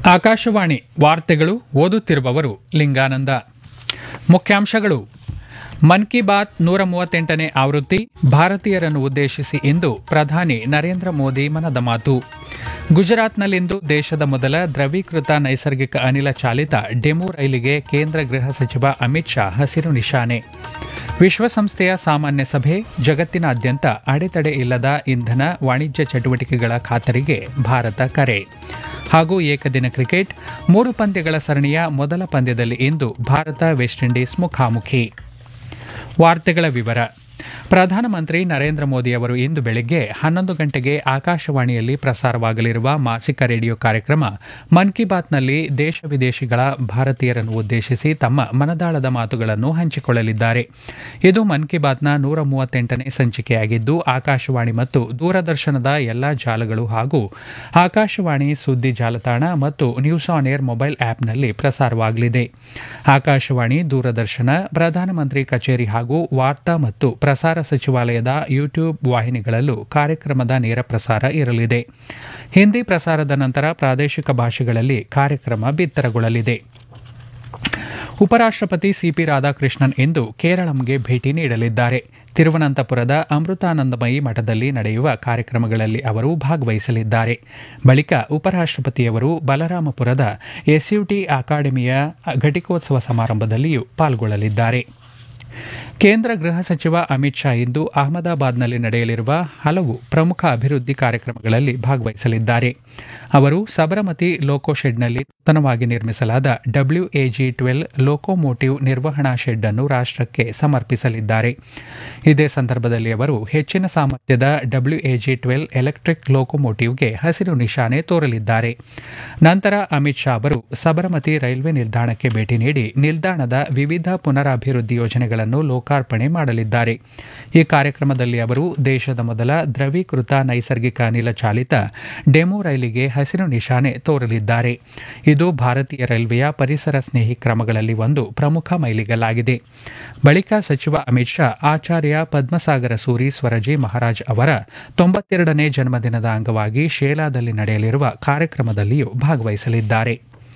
ಆಕಾಶವಾಣಿ ವಾರ್ತೆಗಳು ಓದುತ್ತಿರುವವರು ಲಿಂಗಾನಂದ ಮುಖ್ಯಾಂಶಗಳು ಮನ್ ಕಿ ಬಾತ್ ನೂರ ಮೂವತ್ತೆಂಟನೇ ಆವೃತ್ತಿ ಭಾರತೀಯರನ್ನು ಉದ್ದೇಶಿಸಿ ಇಂದು ಪ್ರಧಾನಿ ನರೇಂದ್ರ ಮೋದಿ ಮನದ ಮಾತು ಗುಜರಾತ್ನಲ್ಲಿಂದು ದೇಶದ ಮೊದಲ ದ್ರವೀಕೃತ ನೈಸರ್ಗಿಕ ಅನಿಲ ಚಾಲಿತ ಡೆಮು ರೈಲಿಗೆ ಕೇಂದ್ರ ಗೃಹ ಸಚಿವ ಅಮಿತ್ ಶಾ ಹಸಿರು ನಿಶಾನೆ ವಿಶ್ವಸಂಸ್ಥೆಯ ಸಾಮಾನ್ಯ ಸಭೆ ಜಗತ್ತಿನಾದ್ಯಂತ ಅಡೆತಡೆ ಇಲ್ಲದ ಇಂಧನ ವಾಣಿಜ್ಯ ಚಟುವಟಿಕೆಗಳ ಖಾತರಿಗೆ ಭಾರತ ಕರೆ ಹಾಗೂ ಏಕದಿನ ಕ್ರಿಕೆಟ್ ಮೂರು ಪಂದ್ಯಗಳ ಸರಣಿಯ ಮೊದಲ ಪಂದ್ಯದಲ್ಲಿ ಇಂದು ಭಾರತ ವೆಸ್ಟ್ ಇಂಡೀಸ್ ಮುಖಾಮುಖಿ ವಾರ್ತೆಗಳ ವಿವರ ಪ್ರಧಾನಮಂತ್ರಿ ನರೇಂದ್ರ ಮೋದಿ ಅವರು ಇಂದು ಬೆಳಗ್ಗೆ ಹನ್ನೊಂದು ಗಂಟೆಗೆ ಆಕಾಶವಾಣಿಯಲ್ಲಿ ಪ್ರಸಾರವಾಗಲಿರುವ ಮಾಸಿಕ ರೇಡಿಯೋ ಕಾರ್ಯಕ್ರಮ ಮನ್ ಕಿ ಬಾತ್ನಲ್ಲಿ ದೇಶ ವಿದೇಶಿಗಳ ಭಾರತೀಯರನ್ನು ಉದ್ದೇಶಿಸಿ ತಮ್ಮ ಮನದಾಳದ ಮಾತುಗಳನ್ನು ಹಂಚಿಕೊಳ್ಳಲಿದ್ದಾರೆ ಇದು ಮನ್ ಕಿ ಬಾತ್ನ ನೂರ ಮೂವತ್ತೆಂಟನೇ ಸಂಚಿಕೆಯಾಗಿದ್ದು ಆಕಾಶವಾಣಿ ಮತ್ತು ದೂರದರ್ಶನದ ಎಲ್ಲಾ ಜಾಲಗಳು ಹಾಗೂ ಆಕಾಶವಾಣಿ ಸುದ್ದಿ ಜಾಲತಾಣ ಮತ್ತು ನ್ಯೂಸ್ ಆನ್ ಏರ್ ಮೊಬೈಲ್ ಆಪ್ನಲ್ಲಿ ಪ್ರಸಾರವಾಗಲಿದೆ ಆಕಾಶವಾಣಿ ದೂರದರ್ಶನ ಪ್ರಧಾನಮಂತ್ರಿ ಕಚೇರಿ ಹಾಗೂ ವಾರ್ತಾ ಮತ್ತು ಪ್ರಸಾರ ಸಚಿವಾಲಯದ ಯೂಟ್ಯೂಬ್ ವಾಹಿನಿಗಳಲ್ಲೂ ಕಾರ್ಯಕ್ರಮದ ನೇರ ಪ್ರಸಾರ ಇರಲಿದೆ ಹಿಂದಿ ಪ್ರಸಾರದ ನಂತರ ಪ್ರಾದೇಶಿಕ ಭಾಷೆಗಳಲ್ಲಿ ಕಾರ್ಯಕ್ರಮ ಬಿತ್ತರಗೊಳ್ಳಲಿದೆ ಉಪರಾಷ್ಟಪತಿ ಸಿಪಿ ರಾಧಾಕೃಷ್ಣನ್ ಇಂದು ಕೇರಳಂಗೆ ಭೇಟಿ ನೀಡಲಿದ್ದಾರೆ ತಿರುವನಂತಪುರದ ಅಮೃತಾನಂದಮಯಿ ಮಠದಲ್ಲಿ ನಡೆಯುವ ಕಾರ್ಯಕ್ರಮಗಳಲ್ಲಿ ಅವರು ಭಾಗವಹಿಸಲಿದ್ದಾರೆ ಬಳಿಕ ಉಪರಾಷ್ಟಪತಿಯವರು ಬಲರಾಮಪುರದ ಎಸ್ಯುಟಿ ಅಕಾಡೆಮಿಯ ಘಟಿಕೋತ್ಸವ ಸಮಾರಂಭದಲ್ಲಿಯೂ ಪಾಲ್ಗೊಳ್ಳಲಿದ್ದಾರೆ ಕೇಂದ್ರ ಗೃಹ ಸಚಿವ ಅಮಿತ್ ಶಾ ಇಂದು ಅಹಮದಾಬಾದ್ನಲ್ಲಿ ನಡೆಯಲಿರುವ ಹಲವು ಪ್ರಮುಖ ಅಭಿವೃದ್ಧಿ ಕಾರ್ಯಕ್ರಮಗಳಲ್ಲಿ ಭಾಗವಹಿಸಲಿದ್ದಾರೆ ಅವರು ಸಬರಮತಿ ಲೋಕೋ ಶೆಡ್ನಲ್ಲಿ ನೂತನವಾಗಿ ನಿರ್ಮಿಸಲಾದ ಡಬ್ಲ್ಯೂಎಜಿ ಟ್ವೆಲ್ ಲೋಕೋಮೋಟಿವ್ ನಿರ್ವಹಣಾ ಶೆಡ್ ಅನ್ನು ರಾಷ್ಟಕ್ಕೆ ಸಮರ್ಪಿಸಲಿದ್ದಾರೆ ಇದೇ ಸಂದರ್ಭದಲ್ಲಿ ಅವರು ಹೆಚ್ಚಿನ ಸಾಮರ್ಥ್ಯದ ಡಬ್ಲ್ಯೂಎಜಿ ಟ್ವೆಲ್ ಎಲೆಕ್ಟ್ರಿಕ್ ಲೋಕೋಮೋಟಿವ್ಗೆ ಹಸಿರು ನಿಶಾನೆ ತೋರಲಿದ್ದಾರೆ ನಂತರ ಅಮಿತ್ ಶಾ ಅವರು ಸಬರಮತಿ ರೈಲ್ವೆ ನಿಲ್ದಾಣಕ್ಕೆ ಭೇಟಿ ನೀಡಿ ನಿಲ್ದಾಣದ ವಿವಿಧ ಪುನರಾಭಿವೃದ್ಧಿ ಯೋಜನೆಗಳನ್ನು ಲೋಕಾರ್ಪಣೆ ಮಾಡಲಿದ್ದಾರೆ ಈ ಕಾರ್ಯಕ್ರಮದಲ್ಲಿ ಅವರು ದೇಶದ ಮೊದಲ ದ್ರವೀಕೃತ ನೈಸರ್ಗಿಕ ಅನಿಲ ಚಾಲಿತ ಡೆಮು ರೈಲಿಗೆ ಹಸಿರು ನಿಶಾನೆ ತೋರಲಿದ್ದಾರೆ ಇದು ಭಾರತೀಯ ರೈಲ್ವೆಯ ಪರಿಸರ ಸ್ನೇಹಿ ಕ್ರಮಗಳಲ್ಲಿ ಒಂದು ಪ್ರಮುಖ ಮೈಲಿಗಲ್ಲಾಗಿದೆ ಬಳಿಕ ಸಚಿವ ಅಮಿತ್ ಶಾ ಆಚಾರ್ಯ ಪದ್ಮಸಾಗರ ಸೂರಿ ಸ್ವರಜಿ ಮಹಾರಾಜ್ ಅವರ ತೊಂಬತ್ತೆರಡನೇ ಜನ್ಮದಿನದ ಅಂಗವಾಗಿ ಶೇಲಾದಲ್ಲಿ ನಡೆಯಲಿರುವ ಕಾರ್ಯಕ್ರಮದಲ್ಲಿಯೂ ಭಾಗವಹಿಸಲಿದ್ದಾರೆ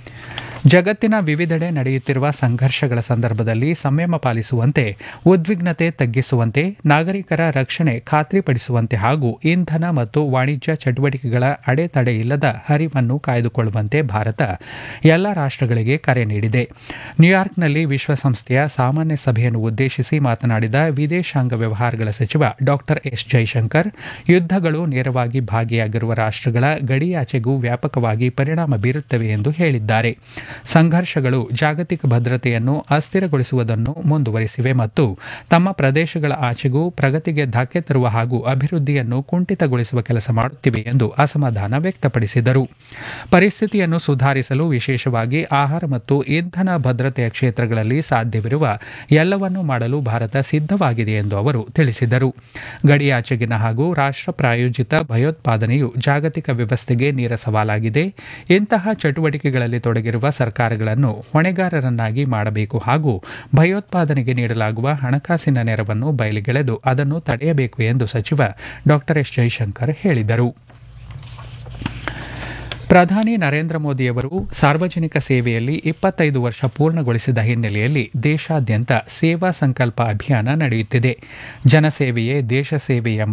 ಜಗತ್ತಿನ ವಿವಿಧೆಡೆ ನಡೆಯುತ್ತಿರುವ ಸಂಘರ್ಷಗಳ ಸಂದರ್ಭದಲ್ಲಿ ಸಂಯಮ ಪಾಲಿಸುವಂತೆ ಉದ್ವಿಗ್ನತೆ ತಗ್ಗಿಸುವಂತೆ ನಾಗರಿಕರ ರಕ್ಷಣೆ ಖಾತ್ರಿಪಡಿಸುವಂತೆ ಹಾಗೂ ಇಂಧನ ಮತ್ತು ವಾಣಿಜ್ಯ ಚಟುವಟಿಕೆಗಳ ಅಡೆತಡೆ ಇಲ್ಲದ ಹರಿವನ್ನು ಕಾಯ್ದುಕೊಳ್ಳುವಂತೆ ಭಾರತ ಎಲ್ಲ ರಾಷ್ಟಗಳಿಗೆ ಕರೆ ನೀಡಿದೆ ನ್ಯೂಯಾರ್ಕ್ನಲ್ಲಿ ವಿಶ್ವಸಂಸ್ಥೆಯ ಸಾಮಾನ್ಯ ಸಭೆಯನ್ನು ಉದ್ದೇಶಿಸಿ ಮಾತನಾಡಿದ ವಿದೇಶಾಂಗ ವ್ಯವಹಾರಗಳ ಸಚಿವ ಡಾ ಎಸ್ ಜೈಶಂಕರ್ ಯುದ್ದಗಳು ನೇರವಾಗಿ ಭಾಗಿಯಾಗಿರುವ ರಾಷ್ಟಗಳ ಗಡಿಯಾಚೆಗೂ ವ್ಯಾಪಕವಾಗಿ ಪರಿಣಾಮ ಬೀರುತ್ತವೆ ಎಂದು ಹೇಳಿದ್ದಾರೆ ಸಂಘರ್ಷಗಳು ಜಾಗತಿಕ ಭದ್ರತೆಯನ್ನು ಅಸ್ಥಿರಗೊಳಿಸುವುದನ್ನು ಮುಂದುವರಿಸಿವೆ ಮತ್ತು ತಮ್ಮ ಪ್ರದೇಶಗಳ ಆಚೆಗೂ ಪ್ರಗತಿಗೆ ಧಕ್ಕೆ ತರುವ ಹಾಗೂ ಅಭಿವೃದ್ಧಿಯನ್ನು ಕುಂಠಿತಗೊಳಿಸುವ ಕೆಲಸ ಮಾಡುತ್ತಿವೆ ಎಂದು ಅಸಮಾಧಾನ ವ್ಯಕ್ತಪಡಿಸಿದರು ಪರಿಸ್ಥಿತಿಯನ್ನು ಸುಧಾರಿಸಲು ವಿಶೇಷವಾಗಿ ಆಹಾರ ಮತ್ತು ಇಂಧನ ಭದ್ರತೆಯ ಕ್ಷೇತ್ರಗಳಲ್ಲಿ ಸಾಧ್ಯವಿರುವ ಎಲ್ಲವನ್ನೂ ಮಾಡಲು ಭಾರತ ಸಿದ್ಧವಾಗಿದೆ ಎಂದು ಅವರು ತಿಳಿಸಿದರು ಗಡಿಯಾಚೆಗಿನ ಹಾಗೂ ರಾಷ್ಟ್ರ ಪ್ರಾಯೋಜಿತ ಭಯೋತ್ಪಾದನೆಯು ಜಾಗತಿಕ ವ್ಯವಸ್ಥೆಗೆ ನೇರ ಸವಾಲಾಗಿದೆ ಇಂತಹ ಚಟುವಟಿಕೆಗಳಲ್ಲಿ ತೊಡಗಿರುವ ಸರ್ಕಾರಗಳನ್ನು ಹೊಣೆಗಾರರನ್ನಾಗಿ ಮಾಡಬೇಕು ಹಾಗೂ ಭಯೋತ್ಪಾದನೆಗೆ ನೀಡಲಾಗುವ ಹಣಕಾಸಿನ ನೆರವನ್ನು ಬಯಲಿಗೆಳೆದು ಅದನ್ನು ತಡೆಯಬೇಕು ಎಂದು ಸಚಿವ ಡಾ ಎಸ್ ಜೈಶಂಕರ್ ಹೇಳಿದರು ಪ್ರಧಾನಿ ನರೇಂದ್ರ ಮೋದಿಯವರು ಸಾರ್ವಜನಿಕ ಸೇವೆಯಲ್ಲಿ ಇಪ್ಪತ್ತೈದು ವರ್ಷ ಪೂರ್ಣಗೊಳಿಸಿದ ಹಿನ್ನೆಲೆಯಲ್ಲಿ ದೇಶಾದ್ಯಂತ ಸೇವಾ ಸಂಕಲ್ಪ ಅಭಿಯಾನ ನಡೆಯುತ್ತಿದೆ ಜನಸೇವೆಯೇ ದೇಶ ಸೇವೆ ಎಂಬ